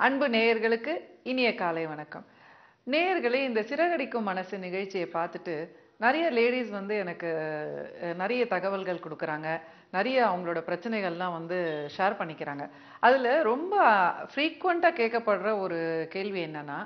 அன்பு நேயர்களுக்கு இனிய காலை வணக்கம் நேயர்களே இந்த சிறகடிக்கும் மனசு நிகழ்ச்சியை பார்த்துட்டு நிறைய லேடிஸ் வந்து எனக்கு அஹ், நிறைய தகவல்கள் கொடுக்குறாங்க நிறைய அவங்களோட பிரச்சனைகள்லாம் வந்து ஷேர் பண்ணிக்கிறாங்க அதில் ரொம்ப ஃப்ரீக்வெண்ட்டாக கேட்கப்படுற ஒரு கேள்வி என்னன்னா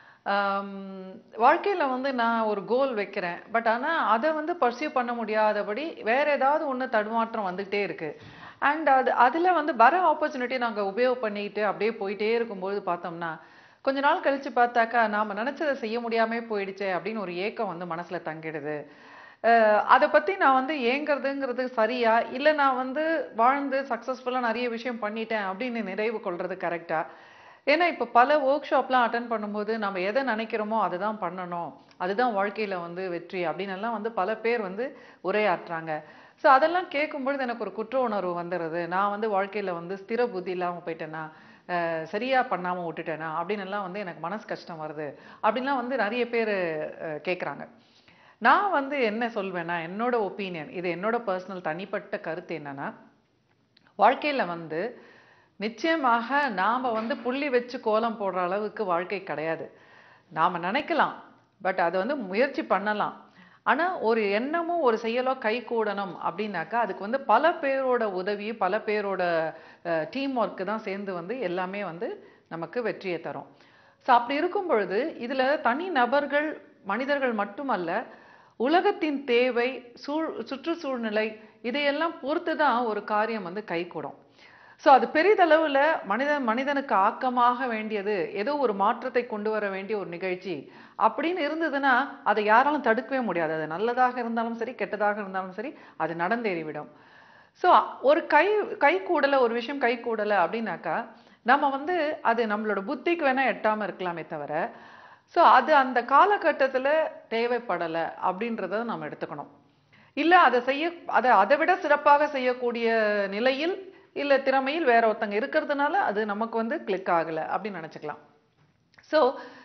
வாழ்க்கையில் வந்து நான் ஒரு கோல் வைக்கிறேன் பட் ஆனால் அதை வந்து பர்சியூ பண்ண முடியாதபடி வேற ஏதாவது ஒன்று தடுமாற்றம் வந்துகிட்டே இருக்கு அண்ட் அது அதில் வந்து வர ஆப்பர்ச்சுனிட்டி நாங்கள் உபயோகம் பண்ணிக்கிட்டு அப்படியே போயிட்டே இருக்கும்போது பார்த்தோம்னா கொஞ்ச நாள் கழிச்சு பார்த்தாக்கா நாம நினைச்சதை செய்ய முடியாமே போயிடுச்சே அப்படின்னு ஒரு ஏக்கம் வந்து மனசுல தங்கிடுது அஹ் அதை பத்தி நான் வந்து ஏங்குறதுங்கிறது சரியா இல்ல நான் வந்து வாழ்ந்து சக்சஸ்ஃபுல்லா நிறைய விஷயம் பண்ணிட்டேன் அப்படின்னு நிறைவு கொள்றது கரெக்டா ஏன்னா இப்ப பல ஒர்க் ஷாப்லாம் அட்டன் பண்ணும்போது நம்ம எதை நினைக்கிறோமோ அதை தான் பண்ணணும் அதுதான் வாழ்க்கையில வந்து வெற்றி அப்படின்னு எல்லாம் வந்து பல பேர் வந்து உரையாற்றுறாங்க ஸோ அதெல்லாம் கேட்கும்பொழுது எனக்கு ஒரு குற்ற உணர்வு வந்துடுது நான் வந்து வாழ்க்கையில வந்து ஸ்திர புத்தி இல்லாம போயிட்டேனா அஹ் சரியா பண்ணாம விட்டுட்டேனா அப்படின்னு எல்லாம் வந்து எனக்கு மனசு கஷ்டம் வருது அப்படின்லாம் வந்து நிறைய பேர் கேட்குறாங்க நான் வந்து என்ன சொல்வேன்னா என்னோட ஒப்பீனியன் இது என்னோட பர்சனல் தனிப்பட்ட கருத்து என்னன்னா வாழ்க்கையில வந்து நிச்சயமாக நாம வந்து புள்ளி வச்சு கோலம் போடுற அளவுக்கு வாழ்க்கை கிடையாது நாம நினைக்கலாம் பட் அதை வந்து முயற்சி பண்ணலாம் ஆனா ஒரு எண்ணமும் ஒரு செயலோ கை கூடணும் அப்படின்னாக்கா அதுக்கு வந்து பல பேரோட உதவி பல பேரோட டீம் ஒர்க்கு தான் சேர்ந்து வந்து எல்லாமே வந்து நமக்கு வெற்றியை தரும் ஸோ அப்படி இருக்கும் பொழுது இதுல தனி நபர்கள் மனிதர்கள் மட்டுமல்ல உலகத்தின் தேவை சூழ் சுற்றுச்சூழ்நிலை இதையெல்லாம் பொறுத்து தான் ஒரு காரியம் வந்து கைகூடும் ஸோ அது பெரிதளவுல மனிதன் மனிதனுக்கு ஆக்கமாக வேண்டியது ஏதோ ஒரு மாற்றத்தை கொண்டு வர வேண்டிய ஒரு நிகழ்ச்சி அப்படின்னு இருந்ததுன்னா அதை யாராலும் தடுக்கவே முடியாது அது நல்லதாக இருந்தாலும் சரி கெட்டதாக இருந்தாலும் சரி அது நடந்தேறிவிடும் ஸோ ஒரு கை கை கூடலை ஒரு விஷயம் கை கூடலை அப்படின்னாக்கா நம்ம வந்து அது நம்மளோட புத்திக்கு வேணா எட்டாம இருக்கலாமே தவிர ஸோ அது அந்த காலகட்டத்துல தேவைப்படலை அப்படின்றத நம்ம எடுத்துக்கணும் இல்ல அதை செய்ய அதை அதை விட சிறப்பாக செய்யக்கூடிய நிலையில் இல்ல திறமையில் வேற ஒருத்தங்க இருக்கிறதுனால அது நமக்கு வந்து கிளிக் ஆகல அப்படின்னு நினைச்சுக்கலாம் ஸோ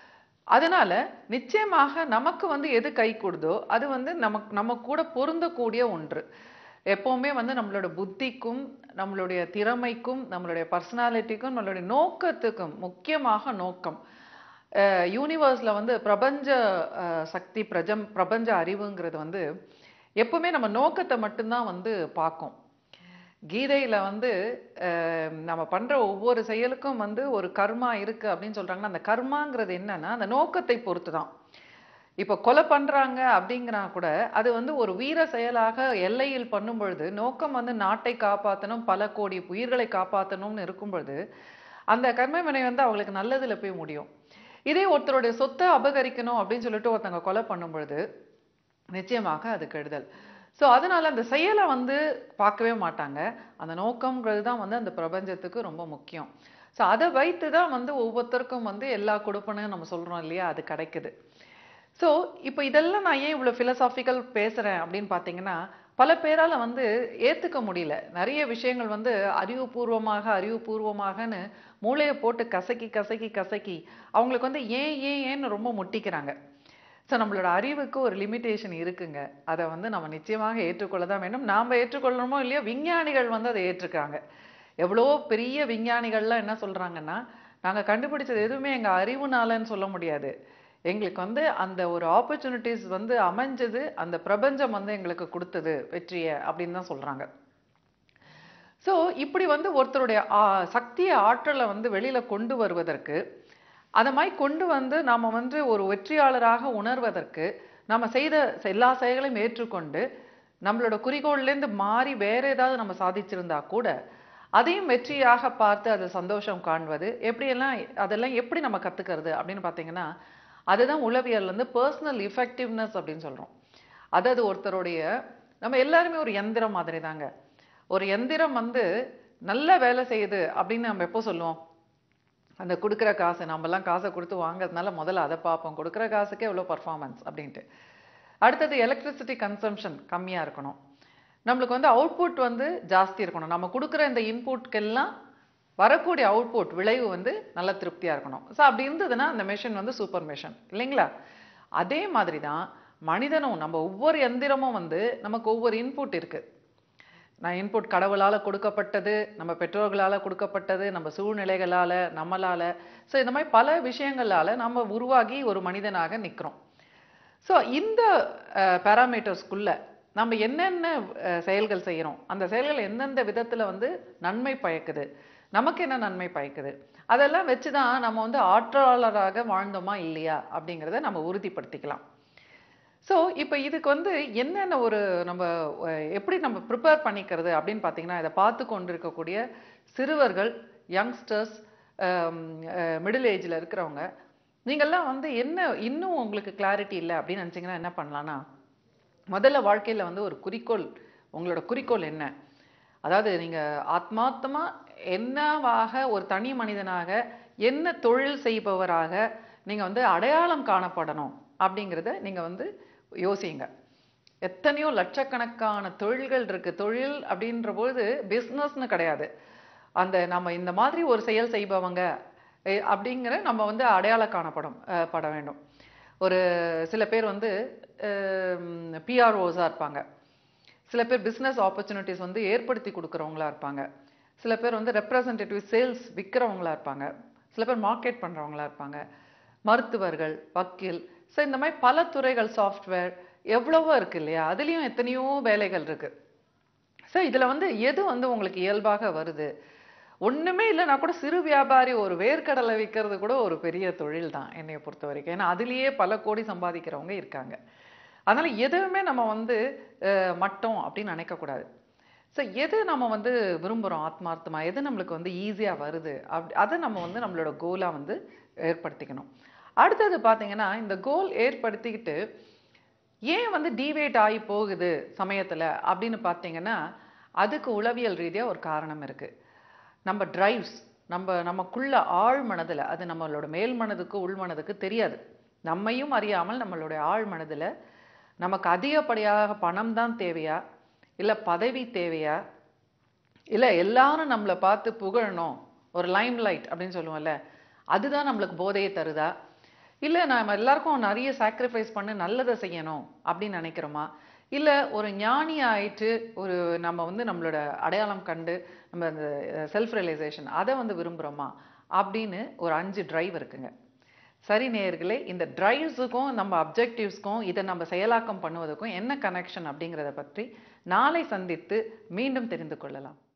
அதனால நிச்சயமாக நமக்கு வந்து எது கை கொடுதோ அது வந்து நமக்கு நம்ம கூட பொருந்தக்கூடிய ஒன்று எப்பவுமே வந்து நம்மளோட புத்திக்கும் நம்மளுடைய திறமைக்கும் நம்மளுடைய பர்சனாலிட்டிக்கும் நம்மளுடைய நோக்கத்துக்கும் முக்கியமாக நோக்கம் யூனிவர்ஸ்ல வந்து பிரபஞ்ச அஹ், சக்தி பிரஜம் பிரபஞ்ச அறிவுங்கிறது வந்து எப்பவுமே நம்ம நோக்கத்தை மட்டும்தான் வந்து பார்க்கும் கீதையில வந்து அஹ், நம்ம பண்ற ஒவ்வொரு செயலுக்கும் வந்து ஒரு கர்மா இருக்கு அப்படின்னு சொல்றாங்கன்னா அந்த கர்மாங்கிறது என்னன்னா அந்த நோக்கத்தை பொறுத்து தான் இப்போ கொலை பண்றாங்க அப்படிங்கிறா கூட அது வந்து ஒரு வீர செயலாக எல்லையில் பண்ணும் பொழுது நோக்கம் வந்து நாட்டை காப்பாற்றணும் பல கோடி உயிர்களை காப்பாற்றணும்னு இருக்கும் பொழுது அந்த கர்மவினை வந்து அவங்களுக்கு நல்லதுல போய் முடியும் இதே ஒருத்தருடைய சொத்தை அபகரிக்கணும் அப்படின்னு சொல்லிட்டு ஒருத்தங்க கொலை பண்ணும் பொழுது நிச்சயமாக அது கெடுதல் ஸோ அதனால அந்த செயலை வந்து பார்க்கவே மாட்டாங்க அந்த நோக்கம்ங்கிறது தான் வந்து அந்த பிரபஞ்சத்துக்கு ரொம்ப முக்கியம் ஸோ அதை வைத்து தான் வந்து ஒவ்வொருத்தருக்கும் வந்து எல்லா கொடுப்பனையும் நம்ம சொல்றோம் இல்லையா அது கிடைக்குது ஸோ இப்போ இதெல்லாம் நான் ஏன் இவ்வளோ ஃபிலசாபிக்கல் பேசுறேன் அப்படின்னு பார்த்தீங்கன்னா பல பேரால வந்து ஏத்துக்க முடியல நிறைய விஷயங்கள் வந்து அறிவுபூர்வமாக அறிவுபூர்வமாகன்னு மூளையை போட்டு கசக்கி கசக்கி கசக்கி அவங்களுக்கு வந்து ஏன் ஏன் ஏன்னு ரொம்ப முட்டிக்கிறாங்க ஸோ நம்மளோட அறிவுக்கு ஒரு லிமிட்டேஷன் இருக்குங்க அதை வந்து நம்ம நிச்சயமாக ஏற்றுக்கொள்ள தான் வேண்டும் நாம் ஏற்றுக்கொள்ளணுமோ இல்லையோ விஞ்ஞானிகள் வந்து அதை ஏற்றுக்காங்க எவ்வளோ பெரிய விஞ்ஞானிகள்லாம் என்ன சொல்றாங்கன்னா நாங்க கண்டுபிடிச்சது எதுவுமே எங்க அறிவுனாலன்னு சொல்ல முடியாது எங்களுக்கு வந்து அந்த ஒரு ஆப்பர்ச்சுனிட்டிஸ் வந்து அமைஞ்சது அந்த பிரபஞ்சம் வந்து எங்களுக்கு கொடுத்தது வெற்றியை அப்படின்னு தான் சொல்றாங்க ஸோ இப்படி வந்து ஒருத்தருடைய ஆ, சக்தியை ஆற்றலை வந்து வெளியில கொண்டு வருவதற்கு அதை மாதிரி கொண்டு வந்து நாம வந்து ஒரு வெற்றியாளராக உணர்வதற்கு நம்ம செய்த எல்லா செயல்களையும் ஏற்றுக்கொண்டு நம்மளோட குறிக்கோள்லேருந்து மாறி வேற ஏதாவது நம்ம சாதிச்சிருந்தா கூட அதையும் வெற்றியாக பார்த்து அது சந்தோஷம் காண்பது எப்படியெல்லாம் அதெல்லாம் எப்படி நம்ம கத்துக்கிறது அப்படின்னு பார்த்தீங்கன்னா அதுதான் உளவியல் வந்து பர்சனல் இஃபெக்டிவ்னஸ் அப்படின்னு சொல்றோம் அதாவது ஒருத்தருடைய நம்ம எல்லாருமே ஒரு எந்திரம் மாதிரி தாங்க ஒரு எந்திரம் வந்து நல்ல வேலை செய்யுது அப்படின்னு நம்ம எப்போ சொல்லுவோம் அந்த கொடுக்குற காசு நம்மலாம் காசை கொடுத்து வாங்குறதுனால முதல்ல அதை பார்ப்போம் கொடுக்குற காசுக்கே எவ்வளோ பர்ஃபார்மன்ஸ் அப்படின்ட்டு அடுத்தது எலக்ட்ரிசிட்டி கன்சம்ஷன் கம்மியாக இருக்கணும் நம்மளுக்கு வந்து அவுட்புட் வந்து ஜாஸ்தி இருக்கணும் நம்ம கொடுக்குற இந்த இன்புட்கெல்லாம் வரக்கூடிய அவுட்புட் விளைவு வந்து நல்ல திருப்தியாக இருக்கணும் ஸோ அப்படி இருந்ததுன்னா அந்த மெஷின் வந்து சூப்பர் மெஷின் இல்லைங்களா அதே மாதிரி தான் மனிதனும் நம்ம ஒவ்வொரு எந்திரமும் வந்து நமக்கு ஒவ்வொரு இன்புட் இருக்கு நான் இன்புட் கடவுளால கொடுக்கப்பட்டது நம்ம பெற்றோர்களால கொடுக்கப்பட்டது நம்ம சூழ்நிலைகளால நம்மளால ஸோ இந்த மாதிரி பல விஷயங்களால நம்ம உருவாகி ஒரு மனிதனாக நிற்கிறோம் ஸோ இந்த பேராமீட்டர்ஸ்குள்ள நம்ம என்னென்ன அஹ், செயல்கள் செய்கிறோம் அந்த செயல்கள் எந்தெந்த விதத்தில் வந்து நன்மை பயக்குது நமக்கு என்ன நன்மை பயக்குது அதெல்லாம் வச்சு தான் நம்ம வந்து ஆற்றலாளராக வாழ்ந்தோமா இல்லையா அப்படிங்கிறத நம்ம உறுதிப்படுத்திக்கலாம் ஸோ இப்போ இதுக்கு வந்து என்னென்ன ஒரு நம்ம அஹ், எப்படி நம்ம ப்ரிப்பேர் பண்ணிக்கிறது அப்படின்னு பார்த்தீங்கன்னா இதை பார்த்து கொண்டு இருக்கக்கூடிய சிறுவர்கள் யங்ஸ்டர்ஸ் மிடில் ஏஜில் இருக்கிறவங்க நீங்கள்லாம் வந்து என்ன இன்னும் உங்களுக்கு கிளாரிட்டி இல்லை அப்படின்னு நினச்சிங்கன்னா என்ன பண்ணலான்னா முதல்ல வாழ்க்கையில் வந்து ஒரு குறிக்கோள் உங்களோட குறிக்கோள் என்ன அதாவது நீங்கள் ஆத்மார்த்தமா என்னவாக ஒரு தனி மனிதனாக என்ன தொழில் செய்பவராக நீங்கள் வந்து அடையாளம் காணப்படணும் அப்படிங்கிறத நீங்கள் வந்து யோசிங்க எத்தனையோ லட்சக்கணக்கான தொழில்கள் இருக்கு தொழில் அப்படின்ற பொழுது பிஸ்னஸ்னு கிடையாது அந்த நம்ம இந்த மாதிரி ஒரு செயல் செய்பவங்க எ- அப்படிங்கிற நம்ம வந்து அடையாளம் காணப்படும் அஹ், பட வேண்டும் ஒரு சில பேர் வந்து பிஆர்ஓஸாக இருப்பாங்க சில பேர் பிஸ்னஸ் ஆப்பர்ச்சுனிட்டிஸ் வந்து ஏற்படுத்தி கொடுக்குறவங்களா இருப்பாங்க சில பேர் வந்து ரெப்ரசன்டேட்டிவ் சேல்ஸ் விற்கிறவங்களா இருப்பாங்க சில பேர் மார்க்கெட் பண்ணுறவங்களா இருப்பாங்க மருத்துவர்கள் வக்கீல் ஸோ இந்த மாதிரி பல துறைகள் சாஃப்ட்வேர் எவ்வளவோ இருக்கு இல்லையா அதுலேயும் எத்தனையோ வேலைகள் இருக்கு ஸோ இதில் வந்து எது வந்து உங்களுக்கு இயல்பாக வருது ஒண்ணுமே இல்லைன்னா கூட சிறு வியாபாரி ஒரு வேர்க்கடலை விற்கிறது கூட ஒரு பெரிய தொழில் தான் என்னைய பொறுத்த வரைக்கும் ஏன்னா அதுலேயே பல கோடி சம்பாதிக்கிறவங்க இருக்காங்க அதனால எதுவுமே நம்ம வந்து அஹ், மட்டம் அப்படின்னு நினைக்கக்கூடாது ஸோ எது நம்ம வந்து விரும்புகிறோம் ஆத்மார்த்தமா எது நம்மளுக்கு வந்து ஈஸியாக வருது அப்படி அதை நம்ம வந்து நம்மளோட கோலாக வந்து ஏற்படுத்திக்கணும் அடுத்தது பார்த்தீங்கன்னா இந்த கோல் ஏற்படுத்திக்கிட்டு ஏன் வந்து டிவேட் ஆகி போகுது சமயத்துல அப்படின்னு பார்த்தீங்கன்னா அதுக்கு உளவியல் ரீதியா ஒரு காரணம் இருக்கு நம்ம டிரைவ்ஸ் நம்ம நமக்குள்ள ஆழ் மனதுல அது நம்மளோட மேல் மனதுக்கு உள் மனதுக்கு தெரியாது நம்மையும் அறியாமல் நம்மளுடைய ஆழ் மனதுல நமக்கு அதிகப்படியாக பணம் தான் தேவையா இல்ல பதவி தேவையா இல்ல எல்லாரும் நம்மளை பார்த்து புகழணும் ஒரு லைம் லைட் அப்படின்னு சொல்லுவோம்ல அதுதான் நம்மளுக்கு போதையை தருதா இல்ல நாம எல்லாருக்கும் நிறைய சாக்ரிஃபைஸ் பண்ணி நல்லதை செய்யணும் அப்படின்னு நினைக்கிறோமா இல்ல ஒரு ஞானி ஆயிட்டு ஒரு நம்ம வந்து நம்மளோட அடையாளம் கண்டு நம்ம அந்த செல்ஃப் ரியலைசேஷன் அதை வந்து விரும்புறோமா அப்படின்னு ஒரு அஞ்சு டிரைவ் இருக்குங்க சரி நேயர்களே இந்த டிரைவ்ஸுக்கும் நம்ம அப்ஜெக்டிவ்ஸ்க்கும் இதை நம்ம செயலாக்கம் பண்ணுவதற்கும் என்ன கனெக்ஷன் அப்படிங்கிறத பற்றி நாளை சந்தித்து மீண்டும் தெரிந்து கொள்ளலாம்